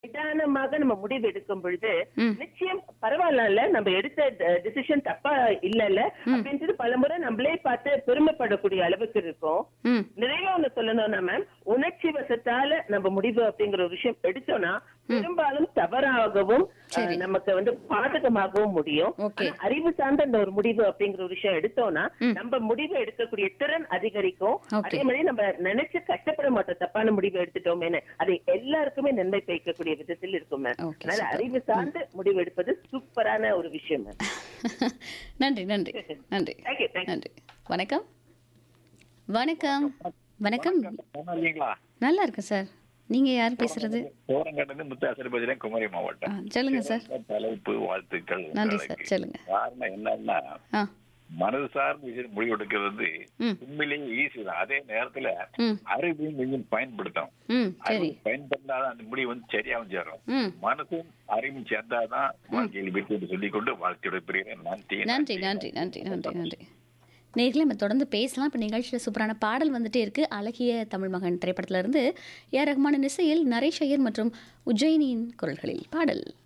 நிதானமாக நம்ம முடிவு எடுக்கும் பொழுது ம். நிச்சயம் பரவாயில்ல நம்ம எடுத்த டிசிஷன் தப்பா இல்லல்ல அப்படின்றது பலமுறை நம்மளே பார்த்து பெருமைப்படக்கூடிய அளவுக்கு இருக்கும் ம் நிறைய ஒண்ணு சொல்லணும்னா மேம் உணர்ச்சி வசத்தால நம்ம முடிவு அப்படிங்கிற ஒரு விஷயம் எடுத்தோம்னா பெரும்பாலும் தவறாகவும் சரி. அஹ், நமக்கு வந்து பாதகமாகவும் முடியும் Okay. ஆனா, அறிவு சார்ந்த இந்த ஒரு முடிவு அப்படிங்கிற ஒரு விஷயம் எடுத்தோம்னா ம். நம்ம முடிவு எடுக்கக்கூடிய திறன் அதிகரிக்கும் Okay. அதே மாதிரி நம்ம நினைச்சு கஷ்டப்பட மாட்டோம் தப்பான முடிவு எடுத்துட்டோமேனு அது எல்லாருக்குமே நன்மை பயக்கக்கூடிய விதத்தில் இருக்கும் மேம் Okay, அதனால super. அறிவு சார்ந்து முடிவு எடுப்பது சூப்பரான ஒரு விஷயம் மேம் நன்றி நன்றி நன்றி தேங்க்யூ தேங்க்யூ நன்றி வணக்கம் வணக்கம் வணக்கம் நல்லா இருக்கீங்களா நல்லா இருக்கு சார் நீங்க யார் பேசுறது சோரங்கட்டது முத்தாசிரிபதியில குமரி ஆ, மாவட்டம் சொல்லுங்க சார் தலைப்பு வாழ்த்துக்கள் நன்றி உங்களுக்கு. சார் சொல்லுங்க காரணம் என்னன்னா ஆ மனது சார்ந்த விஷயம் முடிவு எடுக்கிறது ம் உண்மையிலேயே ஈஸி தான் அதே நேரத்துல ம் அறிவையும் கொஞ்சம் பயன்படுத்தும் ம் சரி அறிவு பயன்படுத்தாதான் அந்த முடிவு வந்து சரியாவும் சேரும் ம் மனசும் அறிவும் சேர்ந்தாதான் வாழ்க்கையில் வெற்றி சொல்லிக் கொண்டு வாழ்க்கையோட பிரிகிறேன் நன்றி நன்றி நன்றி நன்றி நன்றி நன்றி நேர்களை நம்ம தொடர்ந்து பேசலாம் இப்போ நிகழ்ச்சியில் சூப்பரான பாடல் வந்துட்டே இருக்கு அழகிய தமிழ் மகன் திரைப்படத்துல இருந்து ஏ ரஹ்மானின் இசையில் நரேஷ் ஐயர் மற்றும் உஜ்ஜயினியின் குரல்களில் பாடல்